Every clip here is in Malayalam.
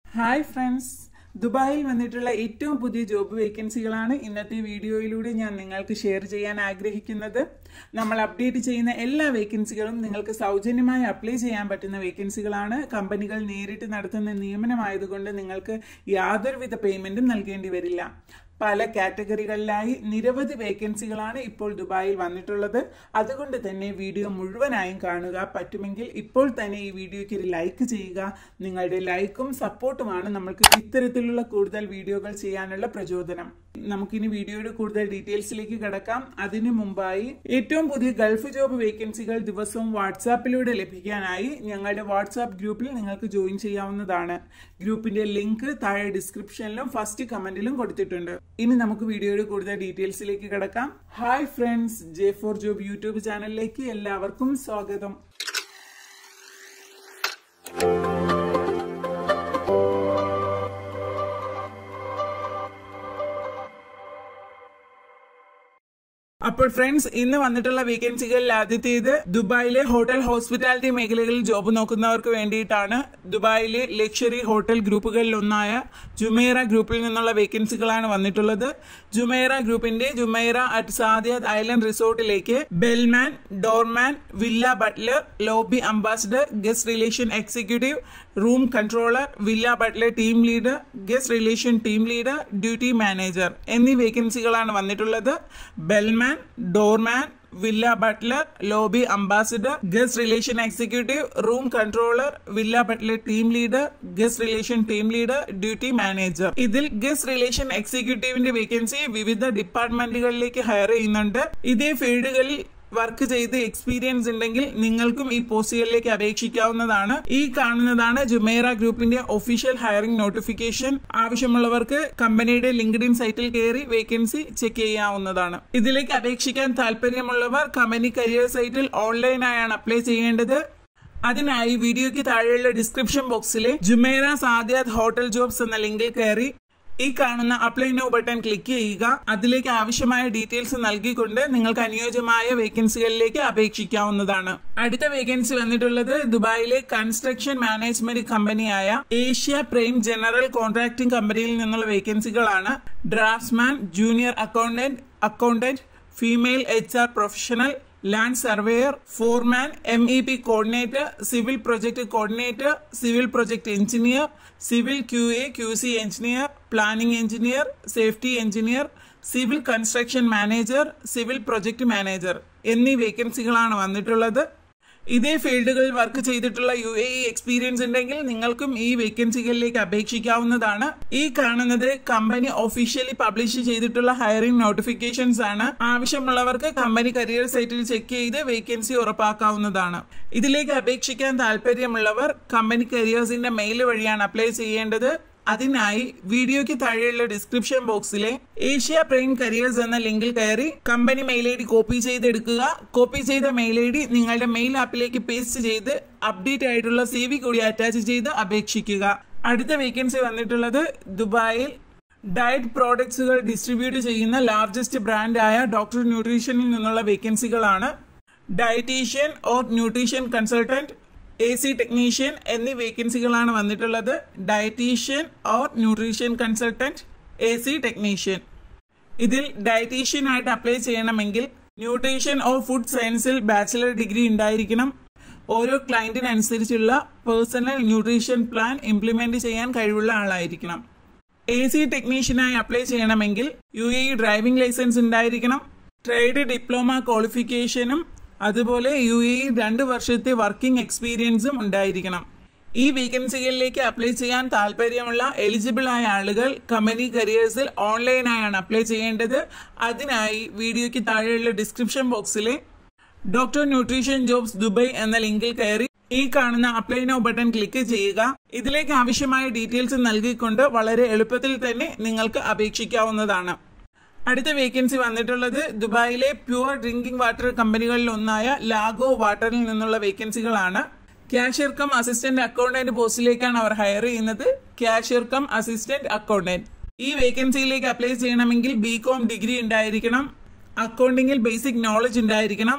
ഹായ് ഫ്രണ്ട്സ് ദുബായിൽ വന്നിട്ടുള്ള ഏറ്റവും പുതിയ ജോബ് വേക്കൻസികളാണ് ഇന്നത്തെ വീഡിയോയിലൂടെ ഞാൻ നിങ്ങൾക്ക് ഷെയർ ചെയ്യാൻ ആഗ്രഹിക്കുന്നത് നമ്മൾ അപ്ഡേറ്റ് ചെയ്യുന്ന എല്ലാ വേക്കൻസികളും നിങ്ങൾക്ക് സൗജന്യമായി അപ്ലൈ ചെയ്യാൻ പറ്റുന്ന വേക്കൻസികളാണ് കമ്പനികൾ നേരിട്ട് നടത്തുന്ന നിയമനമായതുകൊണ്ട് നിങ്ങൾക്ക് യാതൊരുവിധ പേയ്മെന്റും നൽകേണ്ടി വരില്ല പല കാറ്റഗറികളിലായി നിരവധി വേക്കൻസികളാണ് ഇപ്പോൾ ദുബായിൽ വന്നിട്ടുള്ളത് അതുകൊണ്ട് തന്നെ വീഡിയോ മുഴുവനായും കാണുക പറ്റുമെങ്കിൽ ഇപ്പോൾ തന്നെ ഈ വീഡിയോയ്ക്ക് ഒരു ലൈക്ക് ചെയ്യുക നിങ്ങളുടെ ലൈക്കും സപ്പോർട്ടുമാണ് നമ്മൾക്ക് ഇത്തരത്തിലുള്ള കൂടുതൽ വീഡിയോകൾ ചെയ്യാനുള്ള പ്രചോദനം നമുക്കിനി വീഡിയോയുടെ കൂടുതൽ ഡീറ്റെയിൽസിലേക്ക് കിടക്കാം അതിനു മുമ്പായി ഏറ്റവും പുതിയ ഗൾഫ് ജോബ് വേക്കൻസികൾ ദിവസവും വാട്സാപ്പിലൂടെ ലഭിക്കാനായി ഞങ്ങളുടെ വാട്സാപ്പ് ഗ്രൂപ്പിൽ നിങ്ങൾക്ക് ജോയിൻ ചെയ്യാവുന്നതാണ് ഗ്രൂപ്പിന്റെ ലിങ്ക് താഴെ ഡിസ്ക്രിപ്ഷനിലും ഫസ്റ്റ് കമന്റിലും കൊടുത്തിട്ടുണ്ട് ഇനി നമുക്ക് വീഡിയോയുടെ കൂടുതൽ ഡീറ്റെയിൽസിലേക്ക് കിടക്കാം hi friends J for job YouTube ചാനലിലേക്ക് എല്ലാവർക്കും സ്വാഗതം അപ്പോൾ ഫ്രണ്ട്സ് ഇന്ന് വന്നിട്ടുള്ള വേക്കൻസികളിൽ ആദ്യത്തേത് ദുബായിലെ ഹോട്ടൽ ഹോസ്പിറ്റാലിറ്റി മേഖലകളിൽ ജോബ് നോക്കുന്നവർക്ക് വേണ്ടിയിട്ടാണ് ദുബായിലെ ലക്ഷറി ഹോട്ടൽ ഗ്രൂപ്പുകളിൽ ഒന്നായ ജുമേറ ഗ്രൂപ്പിൽ നിന്നുള്ള വേക്കൻസികളാണ് വന്നിട്ടുള്ളത് ജുമേറ ഗ്രൂപ്പിന്റെ ജുമേറ അറ്റ് സാദിയാദ് ഐലൻഡ് റിസോർട്ടിലേക്ക് bellman doorman villa butler lobby ambassador guest relation executive room controller villa butler team leader guest relation team leader duty manager എന്നീ വേക്കൻസികളാണ് വന്നിട്ടുള്ളത് bellman doorman villa butler lobby ambassador guest relation executive room controller villa butler team leader guest relation team leader duty manager ഇതിൽ ഗസ്റ്റ് റിലേഷൻ എക്സിക്യൂട്ടീവിന്റെ വേക്കൻസി വിവിധ ഡിപ്പാർട്ട്മെന്റുകളിലേക്ക് ഹയർ ചെയ്യുന്നുണ്ട് ഇതേ ഫീൽഡുകളിൽ വർക്ക് ചെയ്ത് എക്സ്പീരിയൻസ് ഉണ്ടെങ്കിൽ നിങ്ങൾക്കും ഈ പോസ്റ്റുകളിലേക്ക് അപേക്ഷിക്കാവുന്നതാണ് ഈ കാണുന്നതാണ് ജുമേറ ഗ്രൂപ്പിന്റെ ഒഫീഷ്യൽ ഹയറിംഗ് നോട്ടിഫിക്കേഷൻ ആവശ്യമുള്ളവർക്ക് കമ്പനിയുടെ ലിങ്ക്ഡിൻ സൈറ്റിൽ കയറി വേക്കൻസി ചെക്ക് ചെയ്യാവുന്നതാണ് ഇതിലേക്ക് അപേക്ഷിക്കാൻ താല്പര്യമുള്ളവർ കമ്പനി കരിയർ സൈറ്റിൽ ഓൺലൈനായാണ് അപ്ലൈ ചെയ്യേണ്ടത് അതിനായി വീഡിയോയ്ക്ക് താഴെയുള്ള ഡിസ്ക്രിപ്ഷൻ ബോക്സിലെ ജുമേറ സാദിയാദ് ഹോട്ടൽ ജോബ്സ് എന്ന ലിങ്കിൽ കയറി ഈ കാണുന്ന അപ്ലൈ നോ ബട്ടൺ ക്ലിക്ക് ചെയ്യുക അതിലേക്ക് ആവശ്യമായ ഡീറ്റെയിൽസ് നൽകിക്കൊണ്ട് നിങ്ങൾക്ക് അനുയോജ്യമായ വേക്കൻസികളിലേക്ക് അപേക്ഷിക്കാവുന്നതാണ് അടുത്ത വേക്കൻസി വന്നിട്ടുള്ളത് ദുബായിലെ കൺസ്ട്രക്ഷൻ മാനേജ്മെന്റ് കമ്പനിയായ ഏഷ്യ പ്രൈം ജനറൽ കോൺട്രാക്ടിംഗ് കമ്പനിയിൽ നിന്നുള്ള വേക്കൻസികളാണ് draftsman junior accountant accountant female H R professional land surveyor foreman M E P coordinator civil project coordinator civil project engineer civil Q A Q C engineer planning engineer safety engineer civil construction manager civil project manager എന്നീ വേക്കൻസികളാണ് വന്നിട്ടുള്ളത് ഇതേ ഫീൽഡുകളിൽ വർക്ക് ചെയ്തിട്ടുള്ള യു എ ഇ എക്സ്പീരിയൻസ് ഉണ്ടെങ്കിൽ നിങ്ങൾക്കും ഈ വേക്കൻസികളിലേക്ക് അപേക്ഷിക്കാവുന്നതാണ് ഈ കാണുന്നത് കമ്പനി ഒഫീഷ്യലി പബ്ലിഷ് ചെയ്തിട്ടുള്ള ഹയറിംഗ് നോട്ടിഫിക്കേഷൻസ് ആണ് ആവശ്യമുള്ളവർക്ക് കമ്പനി കരിയർ സൈറ്റിൽ ചെക്ക് ചെയ്ത് വേക്കൻസി ഉറപ്പാക്കാവുന്നതാണ് ഇതിലേക്ക് അപേക്ഷിക്കാൻ താല്പര്യമുള്ളവർ കമ്പനി കരിയേഴ്സിന്റെ മെയിൽ വഴിയാണ് അപ്ലൈ ചെയ്യേണ്ടത് അതിനായി വീഡിയോയ്ക്ക് താഴെയുള്ള ഡിസ്ക്രിപ്ഷൻ ബോക്സിലെ ഏഷ്യ പ്രൈം കരിയേഴ്സ് എന്ന ലിങ്കിൽ കയറി company mail I D copy ചെയ്തെടുക്കുക കോപ്പി ചെയ്ത മെയിൽ ഐ ഡി നിങ്ങളുടെ മെയിൽ ആപ്പിലേക്ക് പേസ്റ്റ് ചെയ്ത് അപ്ഡേറ്റ് ആയിട്ടുള്ള സി വി കൂടി അറ്റാച്ച് ചെയ്ത് അപേക്ഷിക്കുക അടുത്ത വേക്കൻസി വന്നിട്ടുള്ളത് ദുബായിൽ ഡയറ്റ് പ്രോഡക്ട്സുകൾ ഡിസ്ട്രിബ്യൂട്ട് ചെയ്യുന്ന ലാർജസ്റ്റ് ബ്രാൻഡായ ഡോക്ടർ ന്യൂട്രീഷനിൽ നിന്നുള്ള വേക്കൻസികളാണ് dietician or nutrition consultant A C technician എന്നീ വേക്കൻസികളാണ് വന്നിട്ടുള്ളത് dietician or nutrition consultant A C technician ഇതിൽ ഡയറ്റീഷ്യൻ ആയിട്ട് അപ്ലൈ ചെയ്യണമെങ്കിൽ ന്യൂട്രീഷൻ ഓർ ഫുഡ് സയൻസിൽ ബാച്ചിലർ ഡിഗ്രി ഉണ്ടായിരിക്കണം ഓരോ ക്ലയന്റിനനുസരിച്ചുള്ള പേഴ്സണൽ ന്യൂട്രീഷൻ പ്ലാൻ ഇംപ്ലിമെന്റ് ചെയ്യാൻ കഴിവുള്ള ആളായിരിക്കണം എ സി ടെക്നീഷ്യനായി അപ്ലൈ ചെയ്യണമെങ്കിൽ യു എ ഡ്രൈവിംഗ് ലൈസൻസ് ഉണ്ടായിരിക്കണം ട്രേഡ് ഡിപ്ലോമ ക്വാളിഫിക്കേഷനും അതുപോലെ യു എ രണ്ട് വർഷത്തെ വർക്കിംഗ് എക്സ്പീരിയൻസും ഉണ്ടായിരിക്കണം ഈ വേക്കൻസികളിലേക്ക് അപ്ലൈ ചെയ്യാൻ താല്പര്യമുള്ള എലിജിബിൾ ആയ ആളുകൾ കമ്പനി കരിയേഴ്സിൽ ഓൺലൈനായാണ് അപ്ലൈ ചെയ്യേണ്ടത് അതിനായി വീഡിയോയ്ക്ക് താഴെയുള്ള ഡിസ്ക്രിപ്ഷൻ ബോക്സിലെ ഡോക്ടർ ന്യൂട്രീഷൻ ജോബ്സ് ദുബൈ എന്ന ലിങ്കിൽ കയറി ഈ കാണുന്ന അപ്ലൈ നോ ബട്ടൺ ക്ലിക്ക് ചെയ്യുക ഇതിലേക്ക് ആവശ്യമായ ഡീറ്റെയിൽസ് നൽകിക്കൊണ്ട് വളരെ എളുപ്പത്തിൽ തന്നെ നിങ്ങൾക്ക് അപേക്ഷിക്കാവുന്നതാണ് അടുത്ത വേക്കൻസി വന്നിട്ടുള്ളത് ദുബായിലെ പ്യുവർ ഡ്രിങ്കിംഗ് വാട്ടർ കമ്പനികളിൽ ഒന്നായ ലാഗോ വാട്ടറിൽ നിന്നുള്ള വേക്കൻസികളാണ് ക്യാഷ്യർ കം അസിസ്റ്റന്റ് അക്കൗണ്ടന്റ് പോസ്റ്റിലേക്കാണ് അവർ ഹയർ ചെയ്യുന്നത് ക്യാഷ്യർ കം അസിസ്റ്റന്റ് അക്കൗണ്ടന്റ് ഈ വേക്കൻസിയിലേക്ക് അപ്ലൈ ചെയ്യണമെങ്കിൽ ബി കോം ഡിഗ്രി ഉണ്ടായിരിക്കണം അക്കൗണ്ടിങ്ങിൽ ബേസിക് നോളജ് ഉണ്ടായിരിക്കണം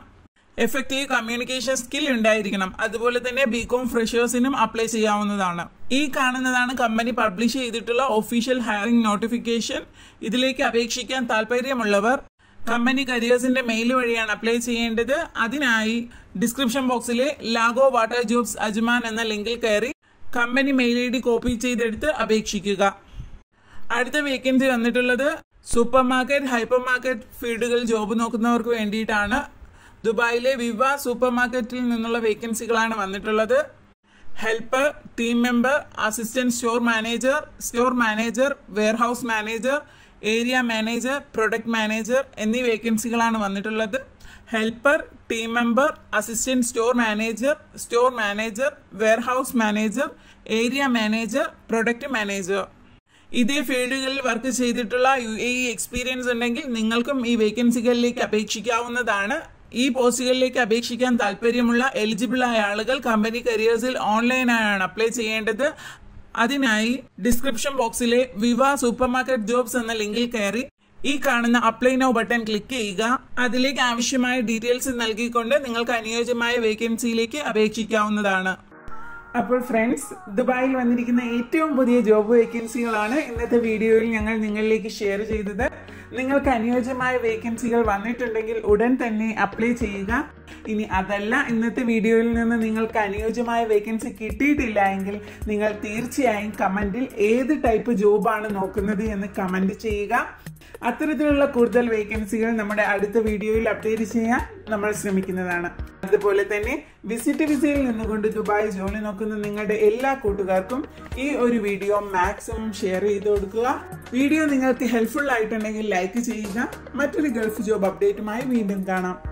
എഫക്റ്റീവ് കമ്മ്യൂണിക്കേഷൻ സ്കിൽ ഉണ്ടായിരിക്കണം അതുപോലെ തന്നെ ബികോം ഫ്രഷേഴ്സിനും അപ്ലൈ ചെയ്യാവുന്നതാണ് ഈ കാണുന്നതാണ് കമ്പനി പബ്ലിഷ് ചെയ്തിട്ടുള്ള ഒഫീഷ്യൽ ഹയറിംഗ് നോട്ടിഫിക്കേഷൻ ഇതിലേക്ക് അപേക്ഷിക്കാൻ താല്പര്യമുള്ളവർ കമ്പനി കരിയേഴ്സിന്റെ മെയിൽ വഴിയാണ് അപ്ലൈ ചെയ്യേണ്ടത് അതിനായി ഡിസ്ക്രിപ്ഷൻ ബോക്സിലെ ലാഗോ വാട്ടർ ജോബ്സ് അജ്മാൻ എന്ന ലിങ്കിൽ കയറി company mail I D copy ചെയ്തെടുത്ത് അപേക്ഷിക്കുക അടുത്ത വേക്കൻസി വന്നിട്ടുള്ളത് സൂപ്പർ മാർക്കറ്റ് ഹൈപ്പർ മാർക്കറ്റ് ഫീൽഡുകൾ ജോബ് നോക്കുന്നവർക്ക് വേണ്ടിയിട്ടാണ് ദുബായിലെ വിവ സൂപ്പർ മാർക്കറ്റിൽ നിന്നുള്ള വേക്കൻസികളാണ് വന്നിട്ടുള്ളത് helper team member assistant store manager store manager warehouse manager area manager product manager എന്നീ വേക്കൻസികളാണ് വന്നിട്ടുള്ളത് helper team member assistant store manager store manager warehouse manager area manager product manager ഇതേ ഫീൽഡുകളിൽ വർക്ക് ചെയ്തിട്ടുള്ള യു എ ഇ എക്സ്പീരിയൻസ് ഉണ്ടെങ്കിൽ നിങ്ങൾക്കും ഈ വേക്കൻസികളിലേക്ക് അപേക്ഷിക്കാവുന്നതാണ് ഈ പോസ്റ്റുകളിലേക്ക് അപേക്ഷിക്കാൻ താല്പര്യമുള്ള എലിജിബിൾ ആയ ആളുകൾ കമ്പനി കരിയേഴ്സിൽ ഓൺലൈനായാണ് അപ്ലൈ ചെയ്യേണ്ടത് അതിനായി ഡിസ്ക്രിപ്ഷൻ ബോക്സിലെ വിവ സൂപ്പർ മാർക്കറ്റ് ജോബ്സ് എന്ന ലിങ്കിൽ കയറി ഈ കാണുന്ന അപ്ലൈ നോ ബട്ടൺ ക്ലിക്ക് ചെയ്യുക അതിലേക്ക് ആവശ്യമായ ഡീറ്റെയിൽസ് നൽകിക്കൊണ്ട് നിങ്ങൾക്ക് അനുയോജ്യമായ വേക്കൻസിയിലേക്ക് അപേക്ഷിക്കാവുന്നതാണ് അപ്പോൾ ഫ്രണ്ട്സ് ദുബായിൽ വന്നിരിക്കുന്ന ഏറ്റവും പുതിയ ജോബ് വേക്കൻസികളാണ് ഇന്നത്തെ വീഡിയോയിൽ ഞങ്ങൾ നിങ്ങളിലേക്ക് ഷെയർ ചെയ്തത് നിങ്ങൾക്ക് അനുയോജ്യമായ വേക്കൻസികൾ വന്നിട്ടുണ്ടെങ്കിൽ ഉടൻ തന്നെ അപ്ലൈ ചെയ്യുക ഇനി അതല്ല ഇന്നത്തെ വീഡിയോയിൽ നിന്ന് നിങ്ങൾക്ക് അനുയോജ്യമായ വേക്കൻസി കിട്ടിയിട്ടില്ല എങ്കിൽ നിങ്ങൾ തീർച്ചയായും കമന്റിൽ ഏത് ടൈപ്പ് ജോബാണ് നോക്കുന്നത് എന്ന് കമന്റ് ചെയ്യുക അത്തരത്തിലുള്ള കൂടുതൽ വേക്കൻസികൾ നമ്മുടെ അടുത്ത വീഡിയോയിൽ അപ്ഡേറ്റ് ചെയ്യാൻ നമ്മൾ ശ്രമിക്കുന്നതാണ് അതുപോലെ തന്നെ വിസിറ്റ് വിസയിൽ നിന്നുകൊണ്ട് ദുബായ് ജോലി നോക്കുന്ന നിങ്ങളുടെ എല്ലാ കൂട്ടുകാർക്കും ഈ ഒരു വീഡിയോ മാക്സിമം ഷെയർ ചെയ്ത് കൊടുക്കുക വീഡിയോ നിങ്ങൾക്ക് ഹെൽപ്ഫുൾ ആയിട്ടുണ്ടെങ്കിൽ ലൈക്ക് ചെയ്യുക മറ്റൊരു ഗൾഫ് ജോബ് അപ്ഡേറ്റുമായി വീണ്ടും കാണാം